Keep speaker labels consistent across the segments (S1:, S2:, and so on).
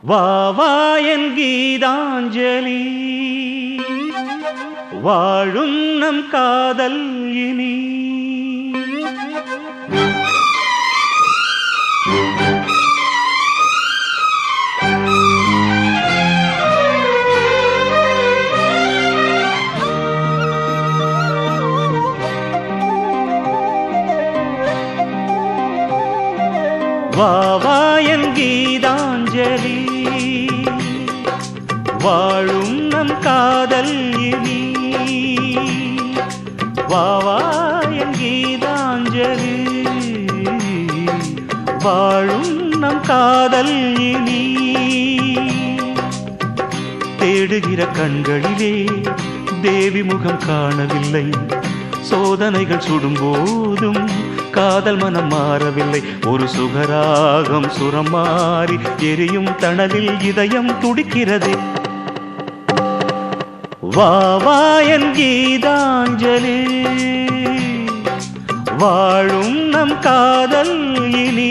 S1: வா வா என் கீதாஞ்சலி வாழும் நம் காதல் இனி வா வா என் கீதாஞ்சலி வாழும் நம் காதல் இனி வா வா என் கீதாஞ்சலி வாழும் நம் காதல் இனி தேடுகிற கண்களிலே தேவி முகம் காணவில்லை சோதனைகள் சுடும்போதும் காதல் மனம் மாறவில்லை ஒரு சுகராகம் சுரம் மாறி எரியும் தணலில் இதயம் துடிக்கிறது வா வா என் கீதாஞ்சலி வாழும் நம் காதல் இனி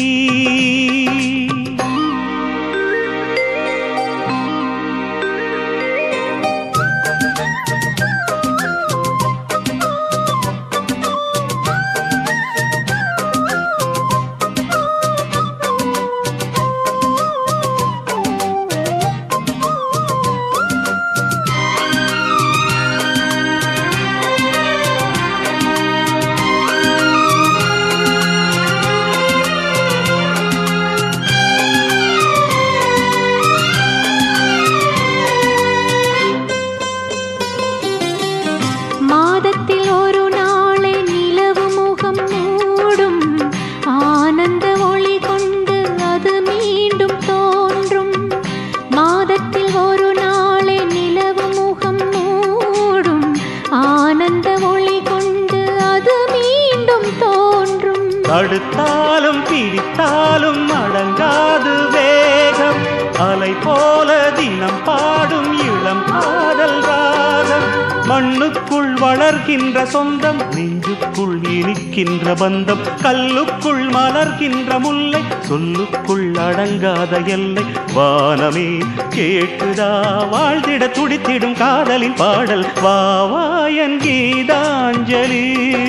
S2: மாதத்தில் ஒரு நாளை நிலவு முகம் மூடும் ஆனந்த ஒளி கொண்டு அது மீண்டும் தோன்றும் மாதத்தில் ஒரு நாளை நிலவு முகம் மூடும் ஆனந்த ஒளி கொண்டு அது மீண்டும் தோன்றும்
S1: தடுத்தாலும் பிடித்தாலும் அடங்காது வேகம் அலை போல தினம் பாடும் இளம் காதல் ராகம் மண்ணுக்குள் வளர்கின்ற சொந்தம் நெஞ்சுக்குள் இனிக்கின்ற பந்தம் கல்லுக்குள் மலர்கின்ற முல்லை சொல்லுக்குள் அடங்காத எல்லை வானமே கேட்டுதா வாழ்ந்திட துடித்திடும் காதலின் பாடல் வா வா என் கீதாஞ்சலி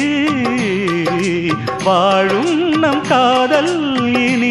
S1: வாழும் நம் காதல் இனி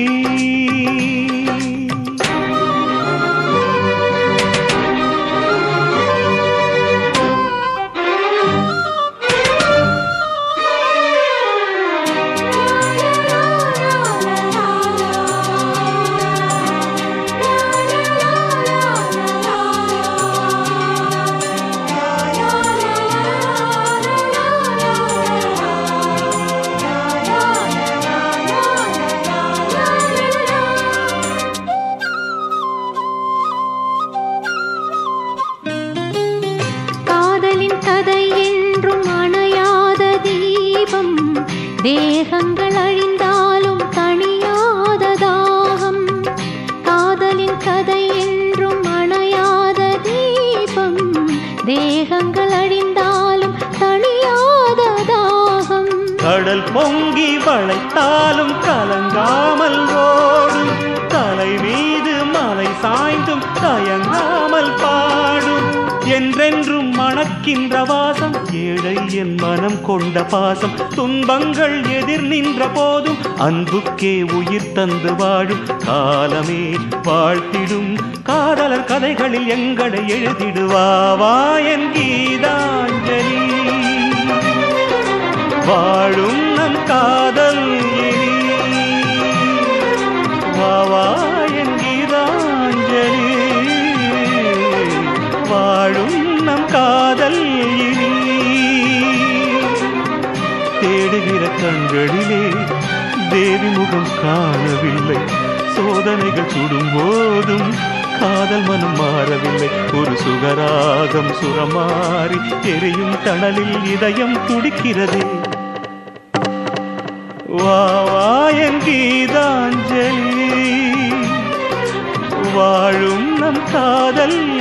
S2: காதலின் கதை என்றும் அணையாத தீபம் தேகங்கள் அழிந்தாலும் தணியாத தாகம் காதலின் கதை என்றும் அணையாத தீபம் தேகங்கள் அழிந்தாலும் தணியாத தாகம்
S1: கடல் பொங்கி வளைத்தாலும் கலங்காமல் ஓடும் தலை மீது மலை சாய்ந்தும் தயங்காமல் பாடும் என்றென்றும் மணக்கின்ற வாசம் ஏழை என் மனம் கொண்ட பாசம் துன்பங்கள் எதிர் நின்ற போதும் அன்புக்கே உயிர் தந்து வாழும் காலமே வாழ்த்திடும் காதலர் கதைகளில் எங்களை எழுதிடுவாவா என் கீதாஞ்சலி வாழும் நம் காதல் இனி. வா வா என் கீதாஞ்சலி வாழும் நம் காதல் இனி தேடுகிற கண்களிலே தேவி முகம் காணவில்லை சோதனைகள் சுடும்போதும் காதல் மனம் மாறவில்லை ஒரு சுகராகம் சுரமாறி எரியும் தணலில் இதயம் துடிக்கிறது வா வா என் கீதாஞ்சலி வாழும் நம் காதல்